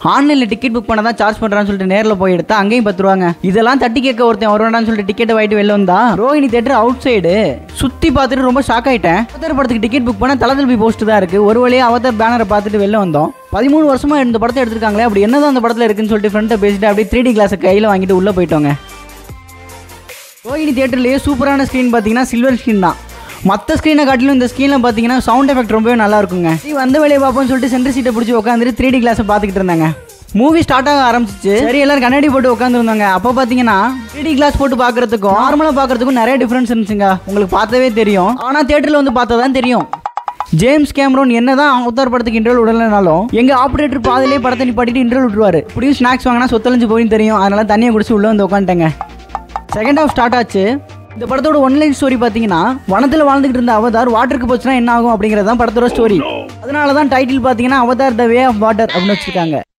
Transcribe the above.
ஆன்லைனில் ticket book பண்ண தான் சார்ஜ் பண்ணுறான்னு சொல்லிட்டு நேரில் போய் எடுத்தா அங்கேயும் பத்து ரூபாங்க இதெல்லாம் தட்டி கேட்க ஒருத்தன் வருவானான்னு சொல்லிட்டு டிக்கெட் வாங்கிட்டு வெளில வந்தா ரோஹிணி தேட்டர் அவுட் சைடு சுற்றி பார்த்துட்டு ரொம்ப ஷாக் ஆயிட்டேன் அவதார் படத்துக்கு டிக்கெட் புக் பண்ண தலதல்வி போஸ்ட் தான் இருக்கு ஒரு வழியாக அவதார் பேனரை பார்த்துட்டு வெளில வந்தோம் பதிமூணு வருஷமா இந்த படத்தை எடுத்திருக்காங்களே அப்படி என்னதான் அந்த படத்தில் இருக்குன்னு சொல்லிட்டு ஃப்ரெண்டை பேசிட்டு அப்படியே த்ரீ டி கிளாஸை கையில் வாங்கிட்டு உள்ளே போயிட்டோங்க ரோஹிணி தியேட்டர்லேயே சூப்பரான ஸ்க்ரீன் பார்த்தீங்கன்னா சில்வர் ஸ்க்ரீன் தான் மற்ற ஸ்க்ரீனை காட்டிலும் இந்த ஸ்க்ரீனில் பார்த்தீங்கன்னா சவுண்ட் எஃபெக்ட் ரொம்பவே நல்லா இருக்குங்க நீ வந்த வேலையை பார்ப்போம்னு சொல்லிட்டு சென்டர் சீட்டை பிடிச்சி உட்காந்துட்டு த்ரீ டி கிளாஸை பார்த்துக்கிட்டு இருந்தாங்க மூவி ஸ்டார்ட் ஆக ஆரம்பிச்சிச்சு சரி எல்லாரும் கண்ணாடி போட்டு உட்காந்துருந்தாங்க அப்போ பார்த்தீங்கன்னா த்ரீ டி கிளாஸ் போட்டு பார்க்கறதுக்கும் நார்மலாக பார்க்கறதுக்கும் நிறைய டிஃப்ரென்ஸ் இருந்துச்சுங்க உங்களுக்கு பார்த்தவே தெரியும் ஆனால் தேட்டரில் வந்து பார்த்தா தான் தெரியும் ஜேம்ஸ் கேமரோன் என்னதான் அவதார் படத்துக்கு இன்டர்வல் விடலைனாலும் எங்க ஆப்ரேட்டர் பாதிலே படத்தை நிப்பாட்டிட்டு இன்டர்வல் விட்டுருவாரு இப்படியும் ஸ்நாக்ஸ் வாங்கினா சொத்தலைஞ்சு போயின்னு தெரியும் அதனால தண்ணியை குடிச்சு உள்ள வந்து உட்காந்துட்டேங்க செகண்ட் ஹாஃப் ஸ்டார்ட் ஆச்சு இந்த படத்தோட ஒன்லைன் ஸ்டோரி பார்த்தீங்கன்னா வனத்தில் வாழ்ந்துகிட்டு இருந்த அவதார் வாட்டருக்கு போச்சுன்னா என்ன ஆகும் அப்படிங்கிறது தான் படத்தோட ஸ்டோரி அதனால தான் டைட்டில் பார்த்தீங்கன்னா Avatar the way of water அப்படின்னு வச்சிருக்காங்க